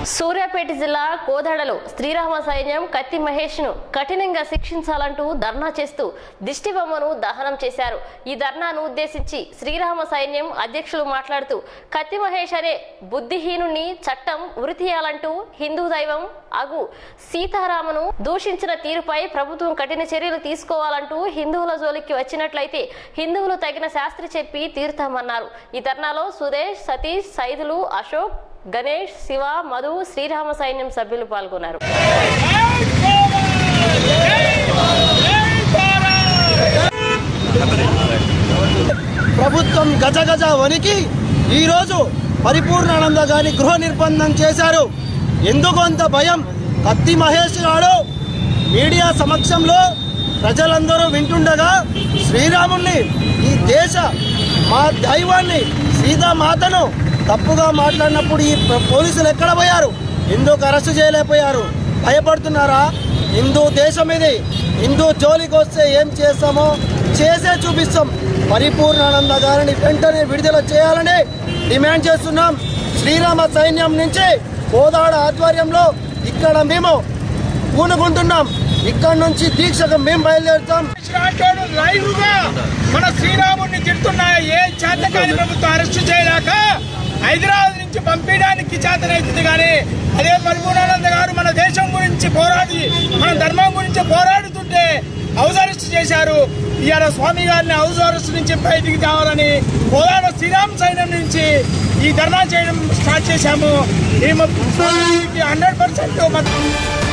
సూర్యాపేట జిల్లా కోదాడలో శ్రీరామ సైన్యం కత్తి మహేష్ ను కఠినంగా శిక్షించాలంటూ ధర్నా చేస్తూ దిష్టి బొమ్మను దహనం చేశారు ఈ ధర్నాను ఉద్దేశించి శ్రీరామ సైన్యం అధ్యక్షులు మాట్లాడుతూ కత్తి మహేష్ అనే బుద్ధిహీనుణ్ణి చట్టం ఉరితీయాలంటూ హిందూ దైవం అగు సీతారామను దూషించిన తీరుపై ప్రభుత్వం కఠిన చర్యలు తీసుకోవాలంటూ హిందువుల జోలికి వచ్చినట్లయితే హిందువులు తగిన శాస్త్రి చెప్పి తీరుతామన్నారు ఈ ధర్నాలో సురేష్ సతీష్ సైదులు అశోక్ గణేష్ శివ మధు శ్రీరామ సైన్యం సభ్యులు పాల్గొన్నారు ప్రభుత్వం గజ గజ వణికి ఈరోజు పరిపూర్ణానంద గారి గృహ నిర్బంధం చేశారు ఎందుకు అంత భయం కత్తి మహేష్ గారు మీడియా సమక్షంలో ప్రజలందరూ వింటుండగా శ్రీరాముణ్ణి ఈ దేశ మా దైవాన్ని సీతామాతను తప్పుగా మాట్లాడినప్పుడు ఈ ప- పోలీసులు ఎక్కడ పోయారు ఎందుకు అరెస్టు చేయలేకపోయారు భయపడుతున్నారా హిందూ దేశం ఇది హిందూ జోలికి వస్తే ఏం చేస్తామో చేసే చూపిస్తాం పరిపూర్ణానంద గారిని వెంటనే విడుదల చేయాలని డిమాండ్ చేస్తున్నాం శ్రీరామ సైన్యం నుంచి కోదాడ ఆధ్వర్యంలో ఇక్కడ మేము పూనుకుంటున్నాం ఇక్కడ నుంచి దీక్షకు మేము బయలుదేరుతాం అంటాడు లైవ్ గా మన శ్రీరాముడిని తిడుతున్న ఏ చేతకాని ప్రభుత్వం అరెస్ట్ చేయలేక హైదరాబాద్ నుంచి పంపించడానికి చేతనైతుంది కానీ అదే పరిపూర్ణానంద గారు మన దేశం గురించి పోరాడి మన ధర్మం గురించి పోరాడుతుంటే హౌస్ అరెస్ట్ చేశారు ఇవాళ స్వామి గారిని హౌస్ అరెస్ట్ నుంచి బయటికి తేవాలని కోదాడ శ్రీరామ్ సైన్యం నుంచి ఈ ధర్నా చేయడం స్టార్ట్ చేశాము ఈ హండ్రెడ్ పర్సెంట్